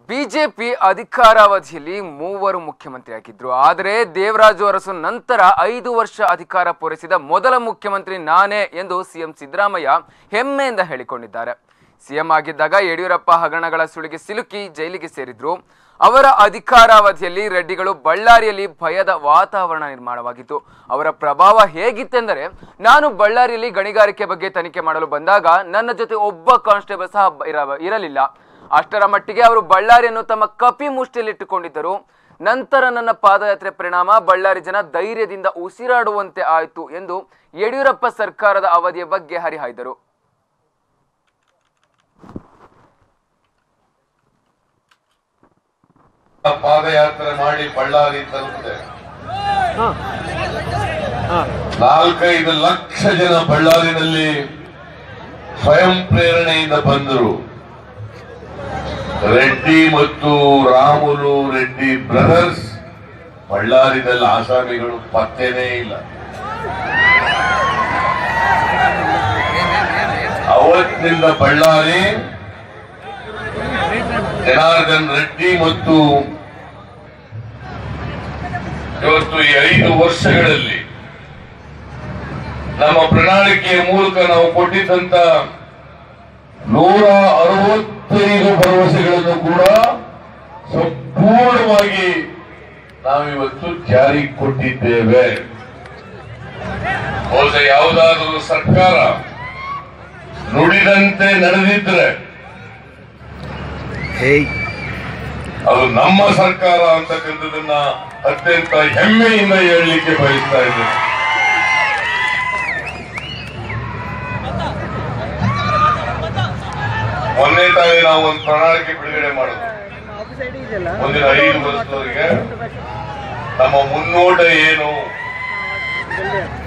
BJP ಅಧಿಕಾರಾವಧಿಯಲ್ಲಿ ಮೂವರು ಮುಖ್ಯಮಂತ್ರಿಯಾಗಿದ್ರು ಆದರೆ ದೇವರಾಜು ಅರಸು ನಂತರ ಐದು ವರ್ಷ ಅಧಿಕಾರ ಪೂರೈಸಿದ ಮೊದಲ ಮುಖ್ಯಮಂತ್ರಿ ನಾನೇ ಎಂದು ಸಿಎಂ ಸಿದ್ದರಾಮಯ್ಯ ಹೆಮ್ಮೆಯಿಂದ ಹೇಳಿಕೊಂಡಿದ್ದಾರೆ ಸಿಎಂ ಆಗಿದ್ದಾಗ ಯಡಿಯೂರಪ್ಪ ಹಗರಣಗಳ ಸುಳಿಗೆ ಸಿಲುಕಿ ಜೈಲಿಗೆ ಸೇರಿದ್ರು ಅವರ ಅಧಿಕಾರಾವಧಿಯಲ್ಲಿ ರೆಡ್ಡಿಗಳು ಬಳ್ಳಾರಿಯಲ್ಲಿ ಭಯದ ವಾತಾವರಣ ನಿರ್ಮಾಣವಾಗಿತ್ತು ಅವರ ಪ್ರಭಾವ ಹೇಗಿತ್ತೆಂದರೆ ನಾನು ಬಳ್ಳಾರಿಯಲ್ಲಿ ಗಣಿಗಾರಿಕೆ ಬಗ್ಗೆ ತನಿಖೆ ಮಾಡಲು ಬಂದಾಗ ನನ್ನ ಜೊತೆ ಒಬ್ಬ ಕಾನ್ಸ್ಟೇಬಲ್ ಸಹ ಬ- ಇರ- ಇರಲಿಲ್ಲ ಅಷ್ಟರ ಮಟ್ಟಿಗೆ ಅವರು ಬಳ್ಳಾರಿಯನ್ನು ತಮ್ಮ ಕಪಿ ಮುಷ್ಟಿಯಲ್ಲಿಟ್ಟುಕೊಂಡಿದ್ದರು ನಂತರ ನನ್ನ ಪಾದಯಾತ್ರೆ ಪರಿಣಾಮ ಬಳ್ಳಾರಿ ಜನ ಧೈರ್ಯದಿಂದ ಉಸಿರಾಡುವಂತೆ ಆಯಿತು ಎಂದು ಯಡಿಯೂರಪ್ಪ ಸರ್ಕಾರದ ಅವಧಿಯ ಬಗ್ಗೆ ಹರಿಹಾಯ್ದರು ಪಾದಯಾತ್ರೆ ಮಾಡಿ ಬಳ್ಳಾರಿ ತಲುಪಿದೆ ನಾಲ್ಕೈದು ಲಕ್ಷ ಜನ ಬಳ್ಳಾರಿನಲ್ಲಿ ಸ್ವಯಂ ಪ್ರೇರಣೆಯಿಂದ ಬಂದರು ರೆಡ್ಡಿ ಮತ್ತು ರಾಮುಲು ರೆಡ್ಡಿ ಬ್ರದರ್ಸ್ ಬಳ್ಳಾರಿದಲ್ಲಿ ಆಸಾಮಿಗಳು ಪತ್ತೆನೇ ಇಲ್ಲ ಅವತ್ತಿನಿಂದ ಬಳ್ಳಾರಿ ಜನಾರ್ದನ್ ರೆಡ್ಡಿ ಮತ್ತು ಇವತ್ತು ಈ ಐದು ವರ್ಷಗಳಲ್ಲಿ ನಮ್ಮ ಪ್ರಣಾಳಿಕೆಯ ಮೂಲಕ ನಾವು ಕೊಟ್ಟಿದ್ದಂತ ನೂರ ಅರವತ್ತೈದು ಭರವಸೆಗಳನ್ನು ಕೂಡ ಸಂಪೂರ್ಣವಾಗಿ ನಾವಿವತ್ತು ಜಾರಿಗೆ ಕೊಟ್ಟಿದ್ದೇವೆ ಬಹುಶಃ ಯಾವುದಾದರೂ ಸರ್ಕಾರ ನುಡಿದಂತೆ ನಡೆದಿದ್ರೆ ಅದು ನಮ್ಮ ಸರ್ಕಾರ ಅಂತಕ್ಕಂಥದನ್ನ ಅತ್ಯಂತ ಹೆಮ್ಮೆಯಿಂದ ಹೇಳಲಿಕ್ಕೆ ಬಯಸ್ತಾ ಇದ್ದೇನೆ ಮೊನ್ನೆ ತಾನೇ ನಾವು ಒಂದು ಪ್ರಣಾಳಿಕೆ ಬಿಡುಗಡೆ ಮಾಡೋದು ಮುಂದಿನ ಐದು ವರ್ಷದವರೆಗೆ ನಮ್ಮ ಮುನ್ನೋಟ ಏನು